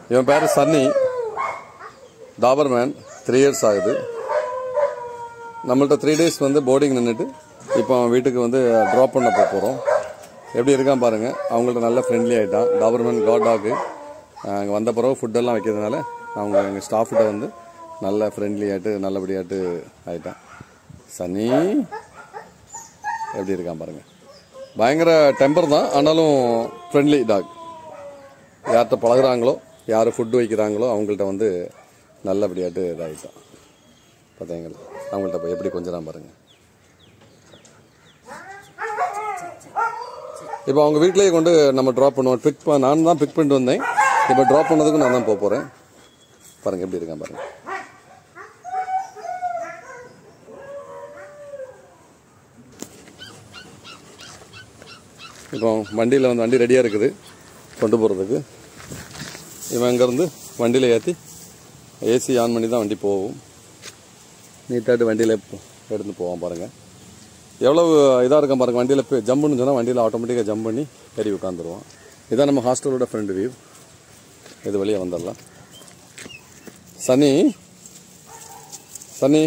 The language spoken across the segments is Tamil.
இவன் பேர் சன்னி டாபர்மேன் த்ரீ இயர்ஸ் ஆகுது நம்மள்ட்ட த்ரீ டேஸ் வந்து போர்டிங் நின்றுட்டு இப்போ அவன் வீட்டுக்கு வந்து ட்ராப் பண்ண போக போகிறோம் எப்படி இருக்கான் பாருங்க அவங்கள்ட்ட நல்ல ஃப்ரெண்ட்லி ஆகிட்டான் டாபர்மேன் காட் டாக்கு அங்கே வந்த பிறகு ஃபுட்டெல்லாம் வைக்கிறதுனால அவங்க எங்கள் ஸ்டாஃப்கிட்ட வந்து நல்ல ஃப்ரெண்ட்லி ஆகிட்டு நல்லபடியாட்டு ஆகிட்டான் சன்னி எப்படி இருக்கான் பாருங்க பயங்கர டெம்பர் தான் ஆனாலும் ஃப்ரெண்ட்லி டாக் யார்கிட்ட பழகுறாங்களோ யார் ஃபுட்டு வைக்கிறாங்களோ அவங்கள்ட்ட வந்து நல்லபடியாட்டு இதாகிட்டான் பார்த்தீங்களா அவங்கள்ட்ட போய் எப்படி கொஞ்சம் பாருங்க இப்போ அவங்க வீட்டிலேயே கொண்டு நம்ம ட்ராப் பண்ணுவோம் பிக் நான் தான் பிக் பண்ணிட்டு வந்தேன் இப்போ ட்ராப் பண்ணதுக்கும் நான் தான் போக போகிறேன் பாருங்க எப்படி இருக்கான் பாருங்க இப்போ வண்டியில் வந்து வண்டி ரெடியாக இருக்குது கொண்டு போகிறதுக்கு இவன் இங்கேருந்து வண்டியில் ஏற்றி ஏசி ஆன் பண்ணி தான் வண்டி போகும் நீட்டாட்டு வண்டியில் எடுத்து போவான் பாருங்கள் எவ்வளவு இதாக இருக்கும் பாருங்க வண்டியில் ஜம்ப்னு சொன்னால் வண்டியில் ஆட்டோமேட்டிக்காக ஜம்ப் பண்ணி ஏறி உட்காந்துருவான் இதான் நம்ம ஹாஸ்டலோட ஃப்ரெண்ட் வியூ இது வெளியே வந்துடலாம் சனி சனி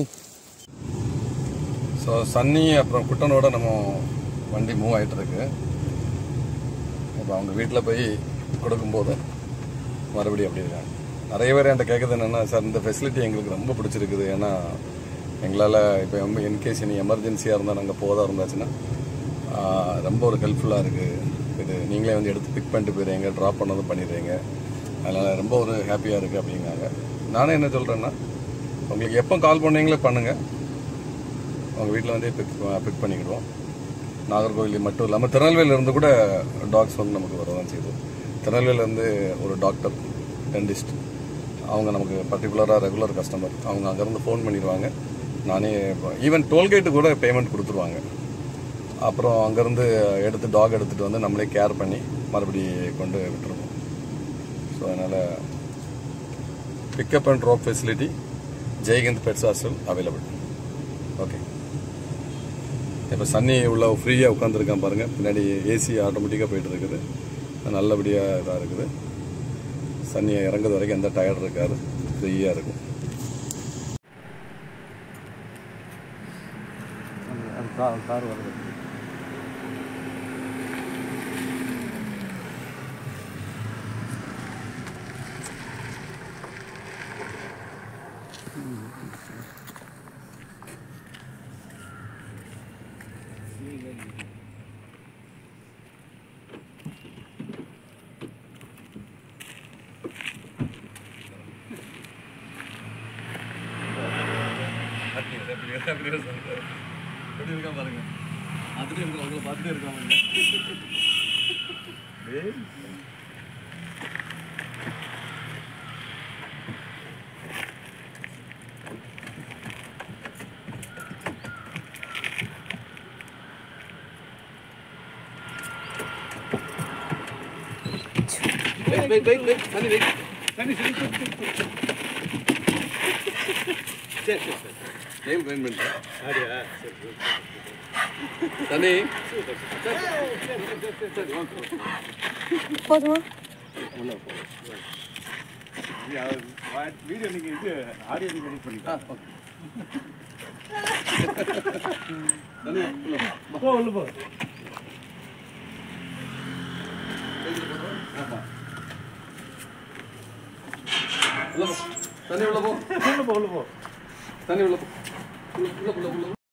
ஸோ சன்னி அப்புறம் குட்டனோட நம்ம வண்டி மூவ் ஆகிட்டு இருக்கு இப்போ அவங்க வீட்டில் போய் கொடுக்கும்போது மறுபடியும் அப்படி இருக்காங்க நிறைய பேர் என்கிட்ட கேட்குறது என்னென்னா சார் இந்த ஃபெசிலிட்டி எங்களுக்கு ரொம்ப பிடிச்சிருக்குது ஏன்னா எங்களால் இப்போ ரொம்ப இன்கேஸ் இனி எமர்ஜென்சியாக இருந்தால் நாங்கள் போதா இருந்தாச்சுன்னா ஆஹ், ரொம்ப ஒரு ஹெல்ப்ஃபுல்லாக இருக்குது இது நீங்களே வந்து எடுத்து பிக் பண்ணிட்டு போயிடுறீங்க ட்ராப் பண்ணதும் பண்ணிடுறீங்க அதனால் ரொம்ப ஒரு ஹாப்பியாக இருக்குது அப்படிங்காங்க நானே என்ன சொல்கிறேன்னா உங்களுக்கு எப்போ கால் பண்ணீங்களே பண்ணுங்கள் அவங்க வீட்டில் வந்து பிக் பிக் பண்ணிக்கிடுவோம் நாகர்கோவில் மட்டும் இல்லாமல் திருநெல்வேலியிலேருந்து கூட டாக்ஸ் வந்து நமக்கு வரதான் செய்யுது திருநெல்வேலியிலேருந்து ஒரு டாக்டர் டென்டிஸ்ட் அவங்க நமக்கு பர்டிகுலராக ரெகுலர் கஸ்டமர் அவங்க அங்கேருந்து ஃபோன் பண்ணிடுவாங்க நானே ஈவன் டோல்கேட்டு கூட பேமெண்ட் கொடுத்துருவாங்க அப்புறம் அங்கேருந்து எடுத்து டாக் எடுத்துகிட்டு வந்து நம்மளே கேர் பண்ணி மறுபடி கொண்டு விட்டுருவோம் ஸோ அதனால் pickup and drop facility Jaihind beds hostel available okay இப்போ சன்னி உள்ள ஃப்ரீயாக உட்காந்துருக்கான் பாருங்கள் பின்னாடி ஏசி ஆட்டோமேட்டிக்காக போயிட்டு இருக்குது நல்லபடியாக இதாக இருக்குது சன்னியை இறங்குறது வரைக்கும் எந்த டயர்ட் இருக்காது ஃப்ரீயாக இருக்கும் அது கார் கார் வருது எப்படி இருக்கா பாருங்க பார்த்துட்டே இருக்கோம் அவங்கள பார்த்துட்டே இருக்காங்க வெயிட் வெயிட் வெயிட் வெயிட் சனி வெயிட் சனி சனி சரி சரி சரி டைம் ட்ரைன் பண்ணிட்டேன் சனி போதுமா வீடியோ நீங்கள் இது ஆடியோ நீங்கள் எடிட் பண்ணிக்கலாம் சனி உள்ள போ. போ உள்ள போ ஆமா. உள்ள போ. சனி உள்ள போ உள்ள போ உள்ள போ தண்ணி உள்ள போ. உள்ள உள்ள உள்ள உள்ள